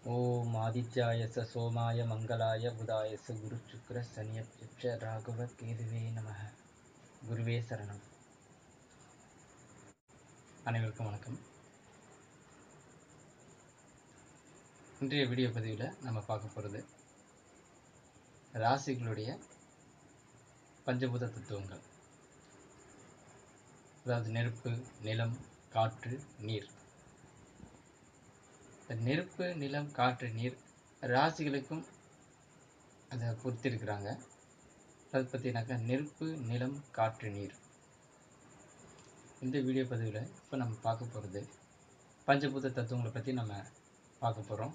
ஓம் ஆதித்யாய ச சோமாய மங்களாய புதாய ச குரு சுக்ர சனியப்யட்ச ராகவ கேதுவே நமக குருவே சரணம் அனைவருக்கும் வணக்கம் இன்றைய வீடியோ பதிவில் நம்ம பார்க்க போகிறது ராசிகளுடைய பஞ்சபூத தத்துவங்கள் அதாவது நெருப்பு நிலம் காற்று நீர் இந்த நெருப்பு நிலம் காற்று நீர் ராசிகளுக்கும் அதை பொறுத்திருக்கிறாங்க அதை பற்றினாக்கா நெருப்பு நிலம் காற்று நீர் இந்த வீடியோ பதிவில் இப்போ நம்ம பார்க்க போகிறது பஞ்சபூத தத்துவங்களை பற்றி நம்ம பார்க்க போகிறோம்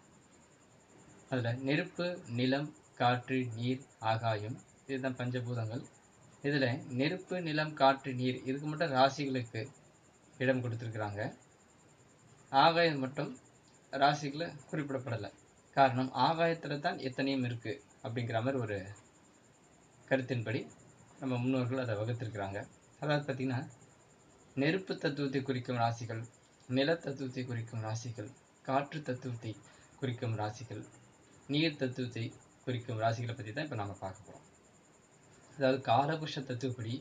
அதில் நெருப்பு நிலம் காற்று நீர் ஆகாயம் இதுதான் பஞ்சபூதங்கள் இதில் நெருப்பு நிலம் காற்று நீர் இதுக்கு மட்டும் ராசிகளுக்கு இடம் கொடுத்துருக்குறாங்க ஆகாயம் மட்டும் ராசிகளை குறிப்பிடப்படலை காரணம் ஆகாயத்தில் தான் எத்தனையும் இருக்குது அப்படிங்கிற மாதிரி ஒரு கருத்தின்படி நம்ம முன்னோர்கள் அதை வகுத்திருக்கிறாங்க அதாவது பார்த்திங்கன்னா நெருப்பு தத்துவத்தை குறிக்கும் ராசிகள் நில தத்துவத்தை குறிக்கும் ராசிகள் காற்று தத்துவத்தை குறிக்கும் ராசிகள் நீர் தத்துவத்தை குறிக்கும் ராசிகளை பற்றி தான் இப்போ நம்ம பார்க்க போகிறோம் அதாவது காலபுஷ தத்துவப்படி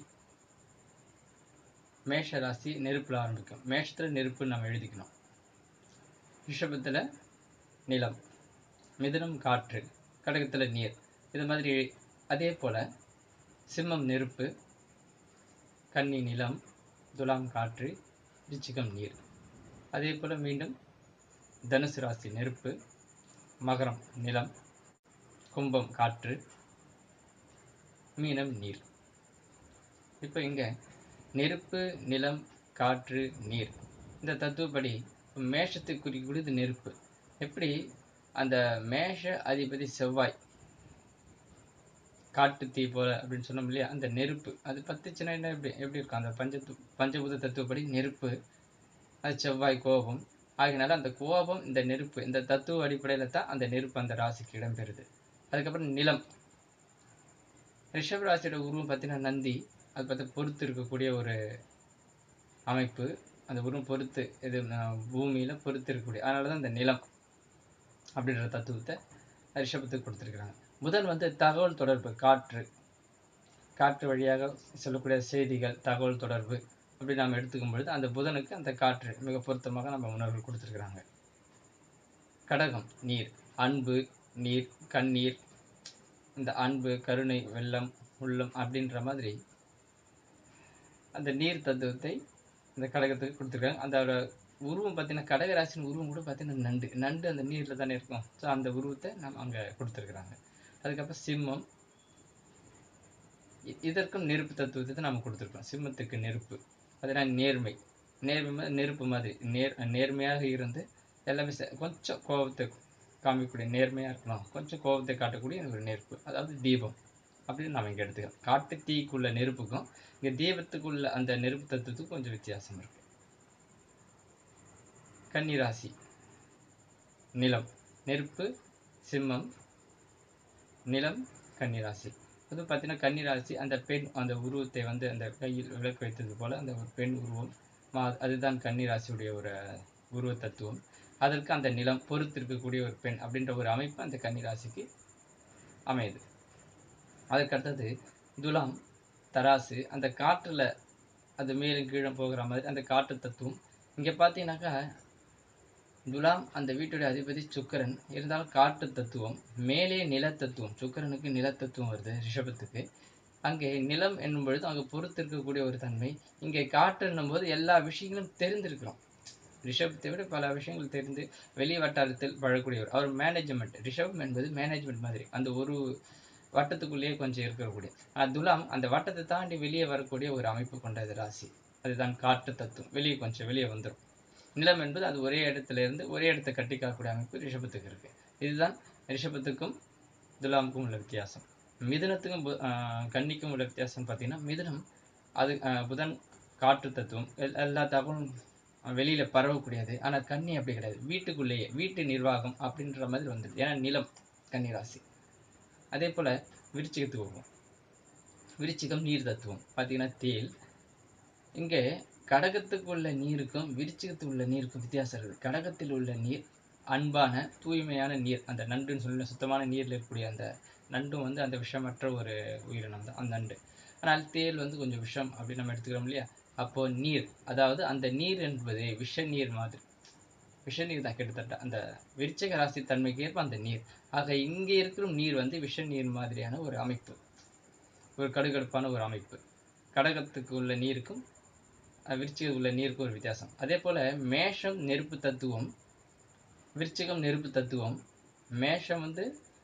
மேஷ ராசி நெருப்பில் ஆரம்பிக்கும் மேஷத்தில் நெருப்புன்னு நம்ம எழுதிக்கணும் ரிஷபத்தில் நிலம் மிதுனம் காற்று கடகத்தில் நீர் இது மாதிரி அதே போல் சிம்மம் நெருப்பு கன்னி நிலம் துலாம் காற்று ரிச்சிகம் நீர் அதே போல் மீண்டும் தனுசு ராசி நெருப்பு மகரம் நிலம் கும்பம் காற்று மீனம் நீர் இப்போ இங்கே நெருப்பு நிலம் காற்று நீர் இந்த தத்துவப்படி மேஷத்தை குறிக்கக்கூடியது நெருப்பு எப்படி அந்த மேஷ அதிபதி செவ்வாய் காட்டு தீ போல அப்படின்னு சொன்னோம் இல்லையா அந்த நெருப்பு அது பத்துச்சுன்னா என்ன எப்படி எப்படி இருக்கும் அந்த பஞ்ச பஞ்சபூத தத்துவப்படி நெருப்பு அது செவ்வாய் கோபம் ஆகினால அந்த கோபம் இந்த நெருப்பு இந்த தத்துவ அடிப்படையில் தான் அந்த நெருப்பு அந்த ராசிக்கு இடம்பெறுது அதுக்கப்புறம் நிலம் ரிஷப ராசியோட உருவம் பார்த்தீங்கன்னா நந்தி அது பார்த்து பொறுத்து இருக்கக்கூடிய ஒரு அமைப்பு அந்த உருவம் பொறுத்து இது பூமியில் பொறுத்து இருக்கக்கூடிய அதனால தான் இந்த நிலம் அப்படின்ற தத்துவத்தை ரிஷபத்துக்கு கொடுத்துருக்குறாங்க புதன் வந்து தகவல் தொடர்பு காற்று காற்று வழியாக சொல்லக்கூடிய செய்திகள் தகவல் தொடர்பு அப்படி நாம் எடுத்துக்கும் பொழுது அந்த புதனுக்கு அந்த காற்று மிக பொருத்தமாக நம்ம உணர்வுகள் கொடுத்துருக்குறாங்க கடகம் நீர் அன்பு நீர் கண்ணீர் இந்த அன்பு கருணை வெள்ளம் உள்ளம் அப்படின்ற மாதிரி அந்த நீர் தத்துவத்தை இந்த கடகத்துக்கு கொடுத்துருக்காங்க அந்த உருவம் பார்த்தீங்கன்னா கடகராசின் உருவம் கூட பார்த்தீங்கன்னா நண்டு நண்டு அந்த நீரில் தானே இருக்கும் ஸோ அந்த உருவத்தை நம்ம அங்கே கொடுத்துருக்குறாங்க அதுக்கப்புறம் சிம்மம் இதற்கும் நெருப்பு தத்துவத்தை நம்ம கொடுத்துருக்கோம் சிம்மத்துக்கு நெருப்பு அதனால் நேர்மை நேர்மை நெருப்பு மாதிரி நேர் நேர்மையாக இருந்து எல்லாமே கொஞ்சம் கோபத்தை காமிக்கக்கூடிய நேர்மையாக இருக்கணும் கொஞ்சம் கோபத்தை காட்டக்கூடிய ஒரு நெருப்பு அதாவது தீபம் அப்படின்னு நம்ம இங்கே எடுத்துக்கலாம் காட்டு தீக்குள்ள நெருப்புக்கும் இங்கே தீபத்துக்குள்ள அந்த நெருப்பு தத்துவத்துக்கும் கொஞ்சம் வித்தியாசம் இருக்கு கன்னிராசி நிலம் நெருப்பு சிம்மம் நிலம் கன்னிராசி அது பார்த்தீங்கன்னா கன்னிராசி அந்த பெண் அந்த உருவத்தை வந்து அந்த கையில் விளக்கு வைத்தது போல அந்த ஒரு பெண் உருவம் மா அதுதான் கன்னிராசியுடைய ஒரு உருவ தத்துவம் அதற்கு அந்த நிலம் பொறுத்து இருக்கக்கூடிய ஒரு பெண் அப்படின்ற ஒரு அமைப்பு அந்த கன்னிராசிக்கு அமையுது அதுக்கடுத்தது துலாம் தராசு அந்த காற்றில் அது மேலும் கீழே போகிற மாதிரி அந்த காற்று தத்துவம் இங்கே பார்த்தீங்கன்னாக்கா துலாம் அந்த வீட்டுடைய அதிபதி சுக்கரன் இருந்தாலும் காட்டு தத்துவம் மேலே நில தத்துவம் சுக்கரனுக்கு நில தத்துவம் வருது ரிஷபத்துக்கு அங்கே நிலம் என்னும் பொழுது அங்கே பொறுத்து இருக்கக்கூடிய ஒரு தன்மை இங்கே காற்று என்னும் போது எல்லா விஷயங்களும் தெரிந்திருக்கிறோம் ரிஷபத்தை விட பல விஷயங்கள் தெரிந்து வெளி வட்டாரத்தில் பழக்கூடியவர் அவர் மேனேஜ்மெண்ட் ரிஷபம் என்பது மேனேஜ்மெண்ட் மாதிரி அந்த ஒரு வட்டத்துக்குள்ளேயே கொஞ்சம் இருக்கக்கூடிய ஆனால் துலாம் அந்த வட்டத்தை தாண்டி வெளியே வரக்கூடிய ஒரு அமைப்பு கொண்டது ராசி அதுதான் காற்று தத்துவம் வெளியே கொஞ்சம் வெளியே வந்துடும் நிலம் என்பது அது ஒரே இடத்துல இருந்து ஒரே இடத்தை கட்டி காக்கக்கூடிய அமைப்பு ரிஷபத்துக்கு இருக்கு இதுதான் ரிஷபத்துக்கும் துலாமுக்கும் உள்ள வித்தியாசம் மிதுனத்துக்கும் கன்னிக்கும் உள்ள வித்தியாசம் பார்த்தீங்கன்னா மிதுனம் அது புதன் காற்று தத்துவம் எல்லா தகவலும் வெளியில பரவக்கூடியது ஆனால் கன்னி அப்படி கிடையாது வீட்டுக்குள்ளேயே வீட்டு நிர்வாகம் அப்படின்ற மாதிரி வந்துடுது ஏன்னா நிலம் கன்னிராசி அதே போல் விருச்சிகத்துக்கு வருவோம் விருச்சிகம் நீர் தத்துவம் பார்த்தீங்கன்னா தேல் இங்கே கடகத்துக்கு உள்ள நீருக்கும் விருச்சிகத்துக்கு உள்ள நீருக்கும் வித்தியாசம் இருக்குது கடகத்தில் உள்ள நீர் அன்பான தூய்மையான நீர் அந்த நண்டுன்னு சொல்லி சுத்தமான நீரில் இருக்கக்கூடிய அந்த நண்டும் வந்து அந்த விஷமற்ற ஒரு உயிரினம் தான் அந்த நண்டு ஆனால் தேல் வந்து கொஞ்சம் விஷம் அப்படின்னு நம்ம எடுத்துக்கிறோம் இல்லையா அப்போ நீர் அதாவது அந்த நீர் என்பது விஷ நீர் மாதிரி விஷ நீர் தான் கிட்டத்தட்ட அந்த விருச்சக ராசி தன்மைக்கு ஏற்ப அந்த நீர் ஆக இங்கே இருக்கிற நீர் வந்து விஷ நீர் மாதிரியான ஒரு அமைப்பு ஒரு கடுகடுப்பான ஒரு அமைப்பு கடகத்துக்கு உள்ள நீருக்கும் அஹ், விருச்சிகம் உள்ள நீருக்கும் ஒரு வித்தியாசம் அதே போல மேஷம் நெருப்பு தத்துவம் விருச்சிகம் நெருப்பு தத்துவம் மேஷம் வந்து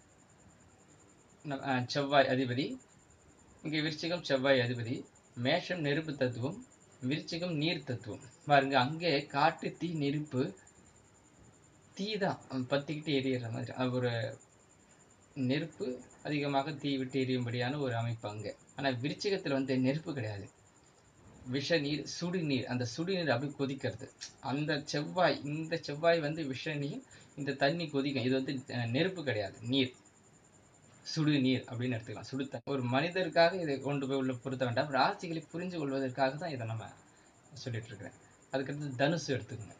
நம்- அஹ், செவ்வாய் அதிபதி இங்கே விருச்சிகம் செவ்வாய் அதிபதி மேஷம் நெருப்பு தத்துவம் விருச்சிகம் நீர் தத்துவம் பாருங்க அங்கே காட்டு தீ நெருப்பு தீ தான் பத்திக்கிட்டு எரியிற மாதிரி அது ஒரு நெருப்பு அதிகமாக தீ விட்டு எரியும்படியான ஒரு அமைப்பு அங்கே ஆனால் விருச்சிகத்தில் வந்து நெருப்பு கிடையாது விஷ நீர் சுடு நீர் அந்த சுடு நீர் அப்படி கொதிக்கிறது அந்த செவ்வாய் இந்த செவ்வாய் வந்து விஷ நீர் இந்த தண்ணி கொதிக்கும் இது வந்து அஹ், நெருப்பு கிடையாது நீர் சுடு நீர் அப்படின்னு எடுத்துக்கலாம் சுடு தண்ணி ஒரு மனிதருக்காக இதை கொண்டு போய் உள்ள பொருத்த வேண்டாம் ராசிகளை புரிஞ்சு கொள்வதற்காக தான் இதை நம்ம சொல்லிட்டு இருக்கிறேன் அதுக்கடுத்து தனுசு எடுத்துக்கோங்க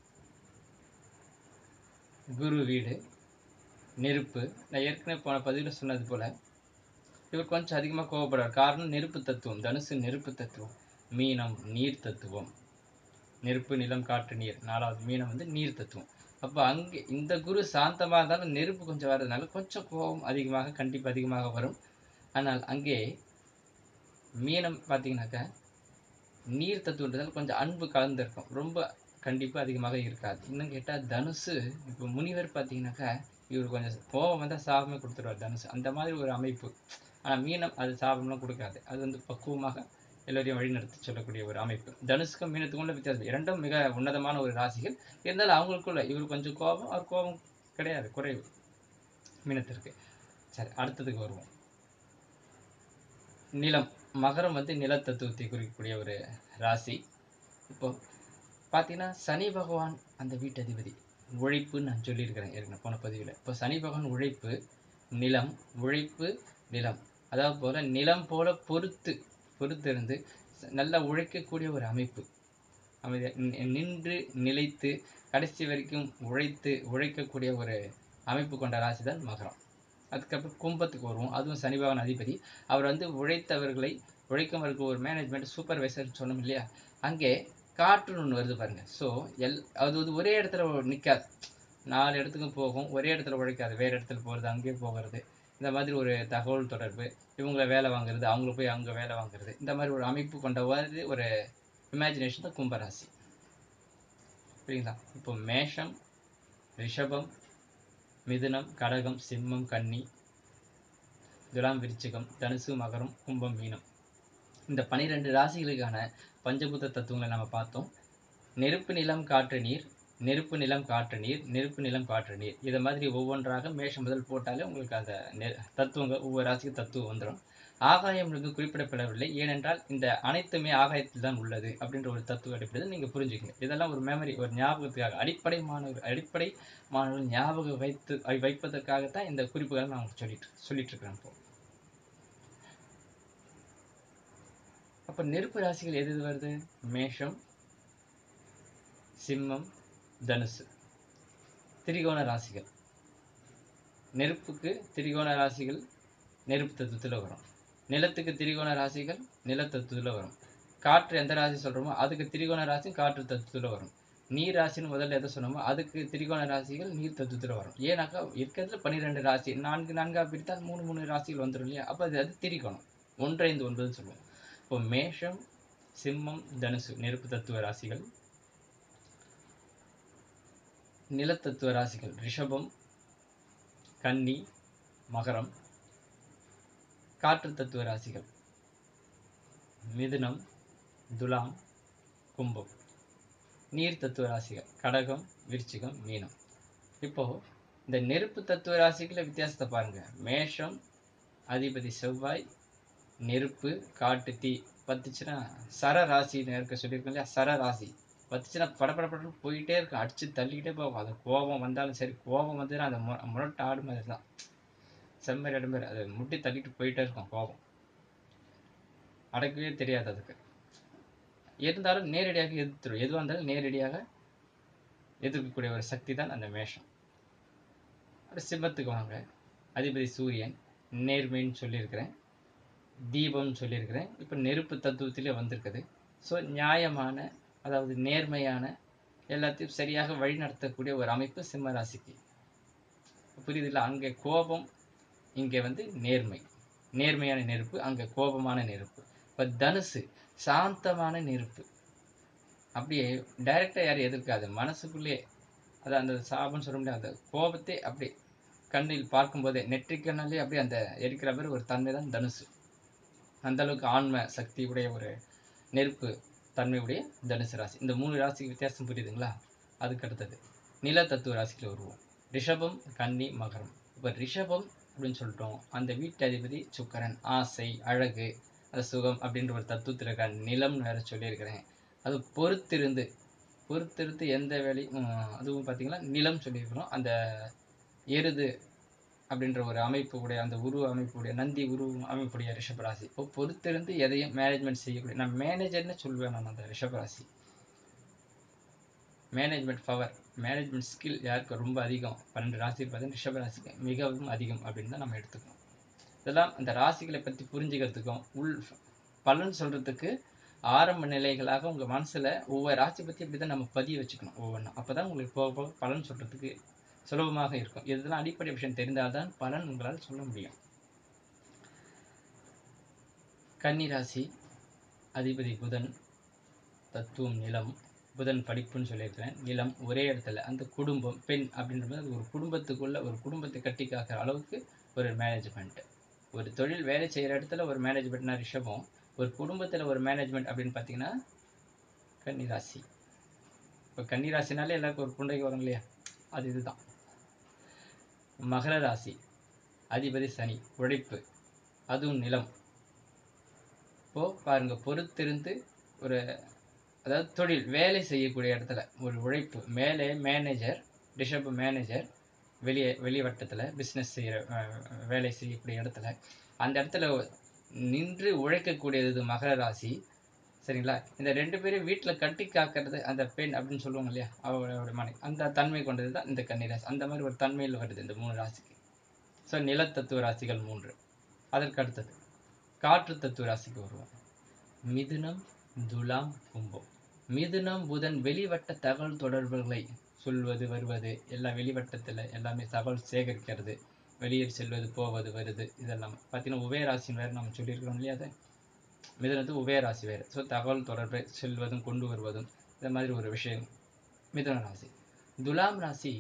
குரு வீடு நெருப்பு நான் ஏற்கனவே போன பதிவில் சொன்னது போல இவர் கொஞ்சம் அதிகமாக கோவப்படுறார் காரணம் நெருப்பு தத்துவம் தனுசு நெருப்பு தத்துவம் மீனம் நீர் தத்துவம் நெருப்பு நிலம் காற்று நீர் நாலாவது மீனம் வந்து நீர் தத்துவம் அப்போ அங்கே இந்த குரு சாந்தமாக இருந்தாலும் நெருப்பு கொஞ்சம் வர்றதுனால கொஞ்சம் கோபம் அதிகமாக கண்டிப்பு அதிகமாக வரும் ஆனால் அங்கே மீனம் பார்த்தீங்கன்னாக்கா நீர் தத்துவன்றதால கொஞ்சம் அன்பு கலந்துருக்கும் ரொம்ப கண்டிப்பு அதிகமாக இருக்காது இன்னும் கேட்டால் தனுசு இப்போ முனிவர் பார்த்தீங்கன்னாக்கா இவர் கொஞ்சம் கோபம் வந்தால் சாபமே கொடுத்துருவார் தனுசு அந்த மாதிரி ஒரு அமைப்பு ஆனால் மீனம் அது சாபம்லாம் கொடுக்காது அது வந்து பக்குவமாக எல்லோரையும் வழிநடத்தி சொல்லக்கூடிய ஒரு அமைப்பு தனுஷுக்கும் மீனத்துக்கும் உள்ள வித்தியாசம் இரண்டும் மிக உன்னதமான ஒரு ராசிகள் இருந்தாலும் அவங்களுக்குள்ள இவர் கொஞ்சம் கோபம் அவர் கோபம் கிடையாது குறைவு மீனத்திற்கு சரி அடுத்ததுக்கு வருவோம் நிலம் மகரம் வந்து நிலத்தத்துவத்தை குறிக்கக்கூடிய ஒரு ராசி இப்போ பார்த்தீங்கன்னா சனி பகவான் அந்த வீட்டதிபதி உழைப்புன்னு நான் சொல்லியிருக்கிறேன் ஏற்கனவே போன பதிவில் இப்போ சனி பகவான் உழைப்பு நிலம் உழைப்பு நிலம் அதாவது போல நிலம் போல பொறுத்து பொறுத்திருந்து நல்லா உழைக்கக்கூடிய ஒரு அமைப்பு அமைதி நி- நின்று நிலைத்து கடைசி வரைக்கும் உழைத்து உழைக்கக்கூடிய ஒரு அமைப்பு கொண்ட ராசி தான் மகரம் அதுக்கப்புறம் கும்பத்துக்கு வருவோம் அதுவும் சனி பகவான் அதிபதி அவர் வந்து உழைத்தவர்களை உழைக்கவருக்கு ஒரு மேனேஜ்மெண்ட் சூப்பர்வைசர் சொன்னோம் இல்லையா அங்கே காற்றுன்னு ஒன்று வருது பாருங்க ஸோ எல் அது வந்து ஒரே இடத்துல நிற்காது நாலு இடத்துக்கும் போகும் ஒரே இடத்துல உழைக்காது வேறு இடத்துல போகிறது அங்கேயே போகிறது இந்த மாதிரி ஒரு தகவல் தொடர்பு இவங்கள வேலை வாங்குறது அவங்கள போய் அங்கே வேலை வாங்குறது இந்த மாதிரி ஒரு அமைப்பு கொண்ட மாதிரி ஒரு இமேஜினேஷன் தான் கும்பராசி புரியுங்களா இப்போ மேஷம் ரிஷபம் மிதுனம் கடகம் சிம்மம் கன்னி துலாம் விருச்சிகம் தனுசு மகரம் கும்பம் மீனம் இந்த பனிரெண்டு ராசிகளுக்கான பஞ்சபூத தத்துவங்களை நம்ம பார்த்தோம் நெருப்பு நிலம் காற்று நீர் நெருப்பு நிலம் காற்று நீர் நெருப்பு நிலம் காற்று நீர் இதை மாதிரி ஒவ்வொன்றாக மேஷம் முதல் போட்டாலே உங்களுக்கு அந்த நெ தத்துவங்கள் ஒவ்வொரு ராசிக்கு தத்துவம் வந்துடும் ஆகாயம் இங்கு குறிப்பிடப்படவில்லை ஏனென்றால் இந்த அனைத்துமே ஆகாயத்தில் தான் உள்ளது அப்படின்ற ஒரு தத்துவ அடிப்படையில் நீங்கள் புரிஞ்சுக்கங்க இதெல்லாம் ஒரு மெமரி ஒரு ஞாபகத்துக்காக அடிப்படை மாணவர் அடிப்படை மாணவர்கள் ஞாபகம் வைத்து வை- வைப்பதற்காகத்தான் இந்த குறிப்புகளை நான் உங்களுக்கு சொல்லிட்டு சொல்லிட்டு இருக்கிறேன் இப்போ அப்போ நெருப்பு ராசிகள் எது எது வருது மேஷம் சிம்மம் தனுசு திரிகோண ராசிகள் நெருப்புக்கு திரிகோண ராசிகள் நெருப்பு தத்துவத்தில் வரும் நிலத்துக்கு திரிகோண ராசிகள் நிலத்தத்துவத்தில் வரும் காற்று எந்த ராசி சொல்கிறோமோ அதுக்கு திரிகோண ராசி காற்று தத்துவத்தில் வரும் நீர் ராசின்னு முதல்ல எதை சொன்னோமோ அதுக்கு திரிகோண ராசிகள் நீர் தத்துவத்தில் வரும் ஏன்னாக்கா இருக்கிறதுல பன்னிரெண்டு ராசி நான்கு நான்காக பிரித்தால் மூணு மூணு ராசிகள் வந்துடும் இல்லையா அப்போ அது அது திரிகோணம் ஒன்று ஐந்து ஒன்பதுன்னு சொல்லுவோம் இப்போ மேஷம் சிம்மம் தனுசு நெருப்பு தத்துவ ராசிகள் நிலத்தத்துவ ராசிகள் ரிஷபம் கன்னி மகரம் காற்று தத்துவ ராசிகள் மிதுனம் துலாம் கும்பம் நீர் தத்துவ ராசிகள் கடகம் விருச்சிகம் மீனம் இப்போ இந்த நெருப்பு தத்துவ ராசிகள வித்தியாசத்தை பாருங்க மேஷம் அதிபதி செவ்வாய் நெருப்பு காட்டு தீ பத்துச்சுன்னா சர ராசின்னு இருக்க சொல்லியிருக்கோம் இல்லையா சர ராசி பத்துச்சுன்னா படபடப்படன்னு போயிட்டே இருக்கும் அடிச்சு தள்ளிக்கிட்டே போகும் அது கோபம் வந்தாலும் சரி கோபம் வந்ததுன்னா அந்த மு முரட்டு ஆடு மாதிரி தான் செம்மறி ஆடு மாதிரி அது முட்டி தள்ளிட்டு போயிட்டே இருக்கும் கோபம் அடக்கவே தெரியாது அதுக்கு இருந்தாலும் நேரடியாக எதிர்த்துரும் எதுவாக இருந்தாலும் நேரடியாக எதிர்க்கக்கூடிய ஒரு சக்தி தான் அந்த மேஷம் அப்படி சிம்மத்துக்கு வாங்க அதிபதி சூரியன் நேர்மைன்னு சொல்லியிருக்கிறேன் தீபம்னு சொல்லியிருக்கிறேன் இப்போ நெருப்பு தத்துவத்திலே வந்திருக்குது ஸோ நியாயமான அதாவது நேர்மையான எல்லாத்தையும் சரியாக வழிநடத்தக்கூடிய ஒரு அமைப்பு சிம்ம ராசிக்கு புரியுதுல்ல அங்கே கோபம் இங்கே வந்து நேர்மை நேர்மையான நெருப்பு அங்கே கோபமான நெருப்பு இப்போ தனுசு சாந்தமான நெருப்பு அப்படியே டைரக்டாக யாரும் எதிர்க்காது மனசுக்குள்ளே அது அந்த சாபம் சொல்ல முடியாது அந்த கோபத்தை அப்படி கண்ணில் பார்க்கும்போதே நெற்றிக்கண்ணாலே அப்படியே அந்த எரிக்கிற மாதிரி ஒரு தன்மை தான் தனுசு அந்த அளவுக்கு ஆன்ம சக்தி உடைய ஒரு நெருப்பு தன்மையுடைய தனுசு ராசி இந்த மூணு ராசிக்கு வித்தியாசம் புரியுதுங்களா அதுக்கு அடுத்தது நில தத்துவ ராசிக்குள்ள வருவோம் ரிஷபம் கன்னி மகரம் இப்போ ரிஷபம் அப்படின்னு சொல்லிட்டோம் அந்த வீட்டு அதிபதி சுக்கரன் ஆசை அழகு அந்த சுகம் அப்படின்ற ஒரு தத்துவத்தில் இருக்க நிலம்னு வேற சொல்லியிருக்கிறேன் அது பொறுத்திருந்து பொறுத்திருந்து எந்த வேலையும் உம், அதுவும் பார்த்தீங்கன்னா நிலம் சொல்லியிருக்கிறோம் அந்த எருது அப்படின்ற ஒரு அமைப்பு உடைய அந்த உருவ அமைப்புடைய நந்தி உருவ அமைப்புடைய ரிஷபராசி இப்போ பொறுத்திருந்து எதையும் மேனேஜ்மெண்ட் செய்யக்கூடிய நான் மேனேஜர்னு சொல்லுவேன் நான் அந்த ரிஷபராசி மேனேஜ்மெண்ட் பவர் மேனேஜ்மெண்ட் ஸ்கில் யாருக்கு ரொம்ப அதிகம் பன்னெண்டு ராசி பார்த்தீங்கன்னா ரிஷபராசிக்கு மிகவும் அதிகம் அப்படின்னு தான் நம்ம எடுத்துக்கணும் இதெல்லாம் அந்த ராசிகளை பற்றி புரிஞ்சுக்கிறதுக்கும் உள் பலன் சொல்றதுக்கு ஆரம்ப நிலைகளாக உங்க மனசுல ஒவ்வொரு ராசி பத்தி இப்படி தான் நம்ம பதிய வச்சுக்கணும் ஒவ்வொன்றும் அப்பதான் உங்களுக்கு போக போக பலன் சொல்றதுக்கு சுலபமாக இருக்கும் இதெல்லாம் அடிப்படை விஷயம் தெரிந்தால்தான் பலன் உங்களால் சொல்ல முடியும் கன்னி ராசி அதிபதி புதன் தத்துவம் நிலம் புதன் படிப்புன்னு சொல்லியிருக்கிறேன் நிலம் ஒரே இடத்துல அந்த குடும்பம் பெண் அப்படின்றது அது ஒரு குடும்பத்துக்குள்ள ஒரு குடும்பத்தை கட்டி காக்கிற அளவுக்கு ஒரு மேனேஜ்மெண்ட் ஒரு தொழில் வேலை செய்யற இடத்துல ஒரு மேனேஜ்மெண்ட்னா ரிஷபம் ஒரு குடும்பத்துல ஒரு மேனேஜ்மெண்ட் அப்படின்னு பார்த்தீங்கன்னா கன்னிராசி இப்போ கன்னிராசினாலே எல்லாருக்கும் ஒரு புண்டைக்கு வரும் இல்லையா அது இதுதான் மகர ராசி அதிபதி சனி உழைப்பு அதுவும் நிலம் இப்போ பாருங்க பொறுத்திருந்து ஒரு அதாவது தொழில் வேலை செய்யக்கூடிய இடத்துல ஒரு உழைப்பு மேலே மேனேஜர் ரிஷப் மேனேஜர் வெளியே வெளி வட்டத்தில் பிஸ்னஸ் செய்கிற வேலை செய்யக்கூடிய இடத்துல அந்த இடத்துல நின்று உழைக்கக்கூடியது இது மகர ராசி சரிங்களா இந்த ரெண்டு பேரும் வீட்டில் கட்டி காக்கிறது அந்த பெண் அப்படின்னு சொல்லுவாங்க இல்லையா அவரோட மனை அந்த தன்மை கொண்டது தான் இந்த கன்னிராசி அந்த மாதிரி ஒரு தன்மையில் வருது இந்த மூணு ராசிக்கு ஸோ நிலத்தத்துவ ராசிகள் மூன்று அதற்கு அடுத்தது காற்று தத்துவ ராசிக்கு வருவோம் மிதுனம் துலாம் கும்பம் மிதுனம் புதன் வெளிவட்ட தகவல் தொடர்புகளை சொல்வது வருவது எல்லாம் வெளிவட்டத்தில் எல்லாமே தகவல் சேகரிக்கிறது வெளியே செல்வது போவது வருது இதெல்லாம் பார்த்தீங்கன்னா உபயராசின்னு வேறு நம்ம சொல்லியிருக்கிறோம் இல்லையா அதை மிதுனத்து உபயராசி வேறு ஸோ தகவல் தொடர்பை செல்வதும் கொண்டு வருவதும் இந்த மாதிரி ஒரு விஷயம் மிதுன ராசி துலாம் ராசி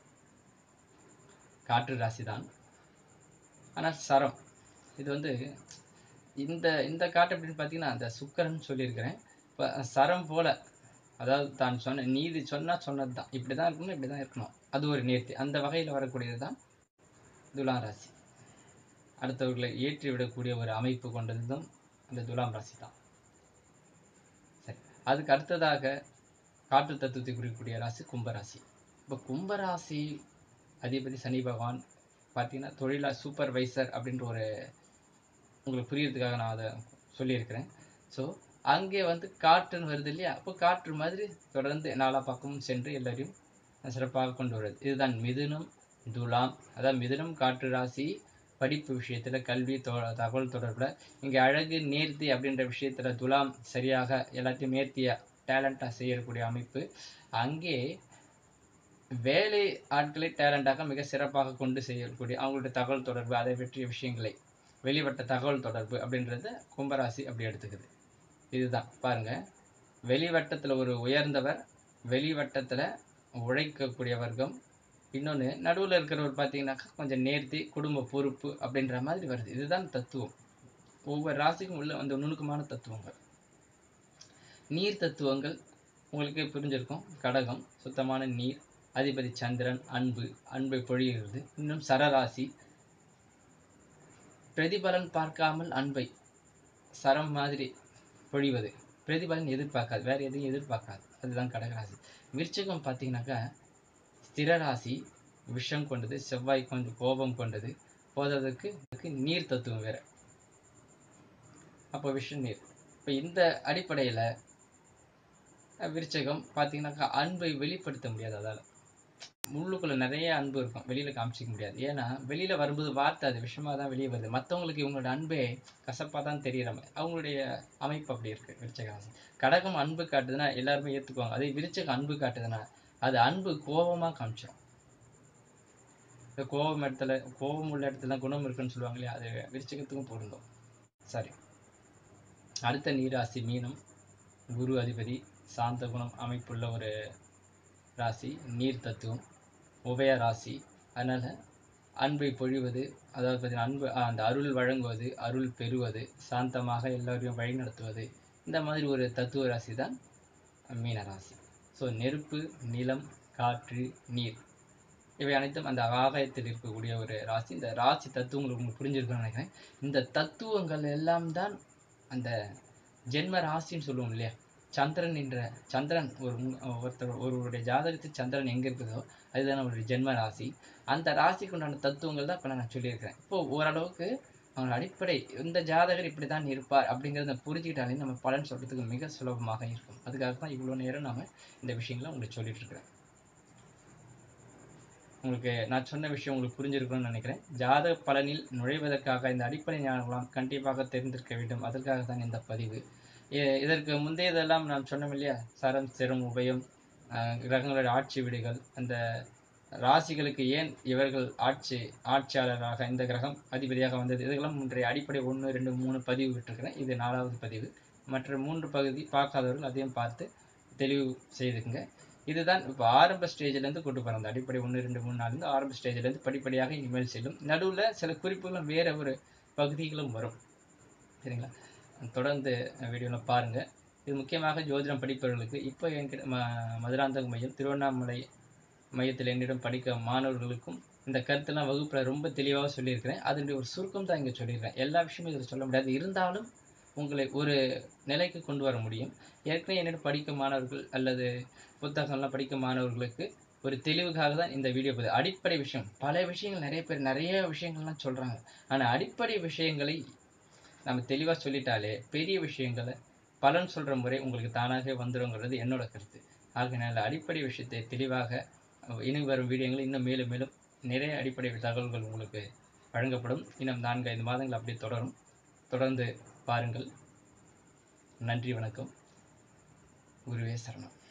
காற்று ராசி தான் ஆனால் சரம் இது வந்து இந்த இந்த காட்டு அப்படின்னு பார்த்தீங்கன்னா அந்த சுக்கரன் சொல்லியிருக்கிறேன் இப்போ சரம் போல அதாவது தான் சொன்ன நீதி சொன்னா சொன்னது தான் இப்படி தான் இருக்கணும் இப்படி தான் இருக்கணும் அது ஒரு நேர்த்தி அந்த வகையில் வரக்கூடியது தான் துலாம் ராசி அடுத்தவர்களை ஏற்றி விடக்கூடிய ஒரு அமைப்பு கொண்டது தான் அந்த துலாம் ராசி தான் சரி அதுக்கு அடுத்ததாக காற்று தத்துவத்தை குறிக்கக்கூடிய ராசி கும்பராசி இப்போ கும்பராசி அதிபதி சனி பகவான் பார்த்தீங்கன்னா தொழிலா சூப்பர்வைசர் அப்படின்ற ஒரு உங்களுக்கு புரியறதுக்காக நான் அதை சொல்லியிருக்கிறேன் ஸோ அங்கே வந்து காற்றுன்னு வருது இல்லையா அப்போ காற்று மாதிரி தொடர்ந்து நாலா பக்கமும் சென்று எல்லாரையும் சிறப்பாக கொண்டு வருது இதுதான் மிதுனம் துலாம் அதாவது மிதுனம் காற்று ராசி படிப்பு விஷயத்துல கல்வி தொ தகவல் தொடர்புல இங்கே அழகு நேர்த்தி அப்படின்ற விஷயத்துல துலாம் சரியாக எல்லாத்தையும் நேர்த்தியா டேலண்டாக செய்யக்கூடிய அமைப்பு அங்கே வேலை ஆட்களை டேலண்டாக மிக சிறப்பாக கொண்டு செய்யக்கூடிய அவங்களுடைய தகவல் தொடர்பு அதை பற்றிய விஷயங்களை வெளிவட்ட தகவல் தொடர்பு அப்படின்றத கும்பராசி அப்படி எடுத்துக்குது இதுதான் பாருங்க வெளிவட்டத்துல ஒரு உயர்ந்தவர் வெளிவட்டத்துல உழைக்கக்கூடிய வர்க்கம் இன்னொன்று நடுவில் இருக்கிறவர் பார்த்தீங்கன்னாக்கா கொஞ்சம் நேர்த்தி குடும்ப பொறுப்பு அப்படின்ற மாதிரி வருது இதுதான் தத்துவம் ஒவ்வொரு ராசிக்கும் உள்ள அந்த நுணுக்கமான தத்துவங்கள் நீர் தத்துவங்கள் உங்களுக்கு புரிஞ்சிருக்கும் கடகம் சுத்தமான நீர் அதிபதி சந்திரன் அன்பு அன்பை பொழிகிறது இன்னும் சரராசி பிரதிபலன் பார்க்காமல் அன்பை சரம் மாதிரி பொழிவது பிரதிபலன் எதிர்பார்க்காது வேற எதையும் எதிர்பார்க்காது அதுதான் கடகராசி விருச்சகம் பார்த்தீங்கன்னாக்கா ஸ்திரராசி விஷம் கொண்டது செவ்வாய் கொஞ்சம் கோபம் கொண்டது போததற்கு இதுக்கு நீர் தத்துவம் வேற அப்போ விஷ நீர் இப்போ இந்த அடிப்படையில் விருச்சகம் பார்த்தீங்கன்னாக்கா அன்பை வெளிப்படுத்த முடியாது அதால் உள்ளுக்குள்ள நிறைய அன்பு இருக்கும் வெளியில காமிச்சிக்க முடியாது ஏன்னா வெளியில வரும்போது வார்த்தை அது விஷமா தான் வெளியே வருது மற்றவங்களுக்கு இவங்களோட அன்பே கசப்பாக தான் தெரியிற மாதிரி அவங்களுடைய அமைப்பு அப்படி இருக்கு விருச்சக ராசி கடகம் அன்பு காட்டுதுன்னா எல்லாருமே ஏற்றுக்குவாங்க அதே விருச்சகம் அன்பு காட்டுதுன்னா அது அன்பு கோபமாக காமிச்சிடும் இந்த கோபம் இடத்துல கோபம் உள்ள இடத்துல குணம் இருக்குன்னு சொல்லுவாங்க இல்லையா அது விருச்சகத்துக்கும் பொருந்தும் சரி அடுத்த நீராசி மீனம் குரு அதிபதி சாந்த குணம் அமைப்புள்ள ஒரு ராசி நீர் தத்துவம் உபய ராசி அதனால் அன்பை பொழிவது அதாவது பார்த்தீங்கன்னா அன்பு ஆ, அந்த அருள் வழங்குவது அருள் பெறுவது சாந்தமாக எல்லோரையும் வழிநடத்துவது இந்த மாதிரி ஒரு தத்துவ ராசி தான் மீன ராசி ஸோ நெருப்பு நிலம் காற்று நீர் இவை அனைத்தும் அந்த ஆகாயத்தில் இருக்கக்கூடிய ஒரு ராசி இந்த ராசி தத்துவம் உங்களுக்கு உங்களுக்கு புரிஞ்சிருக்கும்னு நினைக்கிறேன் இந்த தத்துவங்கள் எல்லாம் தான் அந்த ஜென்ம ராசின்னு சொல்லுவோம் இல்லையா சந்திரன் என்ற சந்திரன் ஒரு மு- ஒருத்தர் ஒருவருடைய ஜாதகத்தில் சந்திரன் எங்கே இருக்குதோ அதுதான் அவருடைய ஜென்ம ராசி அந்த ராசிக்கு உண்டான தத்துவங்கள் தான் இப்போ நான் சொல்லியிருக்கிறேன் இப்போ ஓரளவுக்கு அவங்க அடிப்படை இந்த ஜாதகர் இப்படி தான் இருப்பார் அப்படிங்கிறத புரிஞ்சுக்கிட்டாலே நம்ம பலன் சொல்றதுக்கு மிக சுலபமாக இருக்கும் அதுக்காக தான் இவ்வளோ நேரம் நாம இந்த விஷயங்களை உங்களுக்கு சொல்லிட்டு இருக்கிறேன் உங்களுக்கு நான் சொன்ன விஷயம் உங்களுக்கு புரிஞ்சிருக்கும்னு நினைக்கிறேன் ஜாதக பலனில் நுழைவதற்காக இந்த அடிப்படை ஞானங்களாம் கண்டிப்பாக தெரிந்திருக்க வேண்டும் அதற்காக தான் இந்த பதிவு இ- இதற்கு முந்தையதெல்லாம் நான் சொன்னோம் இல்லையா சரம் சிரம் உபயம் ஆஹ் கிரகங்களுடைய ஆட்சி வீடுகள் அந்த ராசிகளுக்கு ஏன் இவர்கள் ஆட்சி ஆட்சியாளராக இந்த கிரகம் அதிபதியாக வந்தது இதெல்லாம் இன்றைய அடிப்படை ஒன்று ரெண்டு மூணு பதிவு விட்டுருக்கிறேன் இது நாலாவது பதிவு மற்ற மூன்று பகுதி பார்க்காதவர்கள் அதையும் பார்த்து தெளிவு செய்துக்குங்க இதுதான் இப்போ ஆரம்ப ஸ்டேஜ்லேருந்து கொண்டு போகிறோம் அந்த அடிப்படை ஒன்று ரெண்டு மூணு நாலுலேருந்து ஆரம்ப ஸ்டேஜ்லேருந்து படிப்படியாக இனிமேல் செல்லும் நடுவில் சில குறிப்புகளும் வேற ஒரு பகுதிகளும் வரும் சரிங்களா தொடர்ந்து வீடியோவில் பாருங்கள் இது முக்கியமாக ஜோதிடம் படிப்பவர்களுக்கு இப்போ என்கிட்ட ம மதுராந்தக மையம் திருவண்ணாமலை மையத்தில் என்னிடம் படிக்க மாணவர்களுக்கும் இந்த கருத்தெல்லாம் வகுப்பில் ரொம்ப தெளிவாக சொல்லியிருக்கிறேன் அதனுடைய ஒரு சுருக்கம் தான் இங்கே சொல்லியிருக்கேன் எல்லா விஷயமும் இதில் சொல்ல முடியாது இருந்தாலும் உங்களை ஒரு நிலைக்கு கொண்டு வர முடியும் ஏற்கனவே என்னிடம் படிக்க மாணவர்கள் அல்லது புத்தகம்லாம் படிக்க மாணவர்களுக்கு ஒரு தெளிவுக்காக தான் இந்த வீடியோ பதிவு அடிப்படை விஷயம் பல விஷயங்கள் நிறைய பேர் நிறைய விஷயங்கள்லாம் சொல்கிறாங்க ஆனால் அடிப்படை விஷயங்களை நம்ம தெளிவாக சொல்லிட்டாலே பெரிய விஷயங்களை பலன் சொல்கிற முறை உங்களுக்கு தானாகவே வந்துருங்கிறது என்னோட கருத்து ஆகையினால அடிப்படை விஷயத்தை தெளிவாக அஹ், இனி வரும் வீடியோங்களில் இன்னும் மேலும் மேலும் நிறைய அடிப்படை தகவல்கள் உங்களுக்கு வழங்கப்படும் இன்னும் நான்கு ஐந்து மாதங்கள் அப்படியே தொடரும் தொடர்ந்து பாருங்கள் நன்றி வணக்கம் குருவே சரணம்